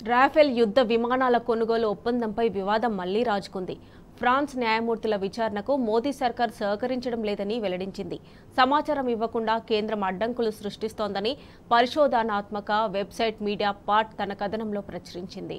Rafale యుద్ధ విమానాల కొనుగోలు ఒప్పందంపై వివాదం మళ్లీ రాజుకుంది ఫ్రాన్స్ న్యాయమూర్తుల విచారణకు మోదీ సర్కార్ సహకరించడం లేదని వెల్లడించింది సమాచారం ఇవ్వకుండా కేంద్రం అడ్డంకులు సృష్టిస్తోందని పరిశోధనాత్మక వెబ్సైట్ మీడియా పార్ట్ తన కథనంలో ప్రచురించింది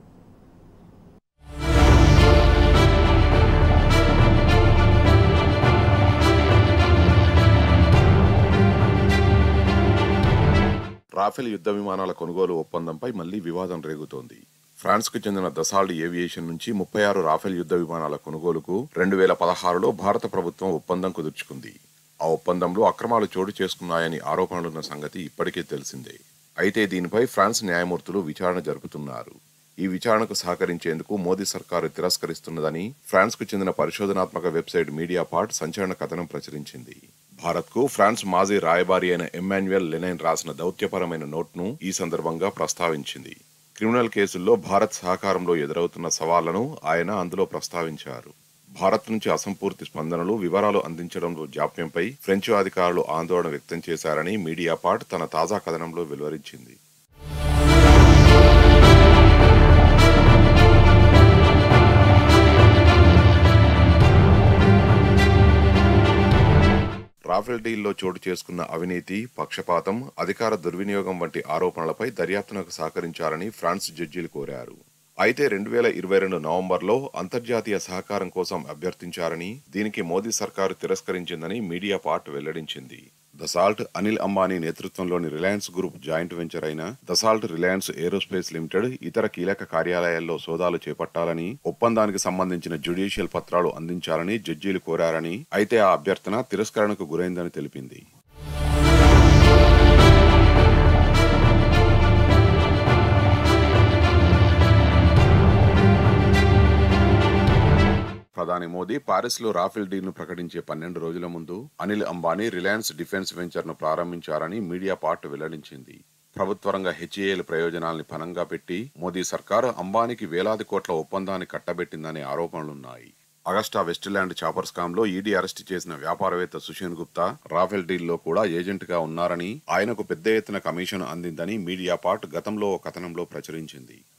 రాఫెల్ యుద్ధ విమానాల కొనుగోలు ఒప్పందంపై మళ్లీ వివాదం రేగుతోంది ఫ్రాన్స్కు చెందిన దసాల్డ్ ఏవియేషన్ నుంచి ముప్పై ఆరు రాఫెల్ యుద్ధ విమానాల కొనుగోలుకు రెండు వేల పదహారులో భారత ప్రభుత్వం ఒప్పందం కుదుర్చుకుంది ఆ ఒప్పందంలో అక్రమాలు చోటు చేసుకున్నాయని ఆరోపణలున్న సంగతి ఇప్పటికే తెలిసిందే అయితే దీనిపై ఫ్రాన్స్ న్యాయమూర్తులు విచారణ జరుపుతున్నారు ఈ విచారణకు సహకరించేందుకు మోదీ సర్కారు తిరస్కరిస్తున్నదని ఫ్రాన్స్కు చెందిన పరిశోధనాత్మక వెబ్సైట్ మీడియా పార్ట్ సంచలన కథనం ప్రచురించింది భారత్కు ఫ్రాన్స్ మాజీ రాయబారి అయిన ఎమ్మాన్యుయల్ లెనైన్ రాసిన దౌత్యపరమైన నోట్ను ఈ సందర్భంగా ప్రస్తావించింది క్రిమినల్ కేసుల్లో భారత్ సహకారంలో ఎదురవుతున్న సవాళ్లను ఆయన అందులో ప్రస్తావించారు భారత్ నుంచి అసంపూర్తి స్పందనలు వివరాలు అందించడంలో జాప్యంపై ఫ్రెంచ్ అధికారులు ఆందోళన వ్యక్తం చేశారని మీడియా పార్ట్ తన తాజా కథనంలో వెలువరించింది రాఫెల్ డీల్లో చోటు చేసుకున్న అవినీతి పక్షపాతం అధికార దుర్వినియోగం వంటి ఆరోపణలపై దర్యాప్తునకు సహకరించాలని ఫ్రాన్స్ జడ్జీలు కోరారు అయితే రెండు వేల ఇరవై రెండు నవంబర్లో అంతర్జాతీయ సహకారం కోసం అభ్యర్థించారని దీనికి మోదీ సర్కారు తిరస్కరించిందని మీడియా పార్ట్ వెల్లడించింది దసాల్ట్ అనిల్ అంబానీ నేతృత్వంలోని రిలయన్స్ గ్రూప్ జాయింట్ వెంచర్ అయిన దసాల్ట్ రిలయన్స్ ఏరోస్పేస్ లిమిటెడ్ ఇతర కీలక కార్యాలయాల్లో సోదాలు చేపట్టాలని ఒప్పందానికి సంబంధించిన జ్యుడిషియల్ పత్రాలు అందించాలని జడ్జీలు కోరారని అయితే ఆ అభ్యర్థన తిరస్కరణకు గురైందని తెలిపింది ప్రధాని మోదీ పారిస్ లో రాఫెల్ డీల్ ను ప్రకటించే పన్నెండు రోజుల ముందు Anil Ambani Reliance Defence venture ను ప్రారంభించారని మీడియా పార్ట్ వెల్లడించింది ప్రభుత్వ రంగ హెచ్ఏఎల్ ప్రయోజనాల్ని పనంగా పెట్టి మోదీ సర్కారు అంబానీకి వేలాది కోట్ల ఒప్పందాన్ని కట్టబెట్టిందనే ఆరోపణలున్నాయి అగస్టా వెస్టిల్యాండ్ చాపర్ స్కామ్ లో ఈడీ అరెస్ట్ చేసిన వ్యాపారవేత్త సుషేన్ గుప్తా రాఫెల్ డీల్ లో కూడా ఏజెంట్ గా ఉన్నారని ఆయనకు పెద్ద ఎత్తున కమిషన్ అందిందని మీడియా పార్ట్ గతంలో ఓ కథనంలో ప్రచురించింది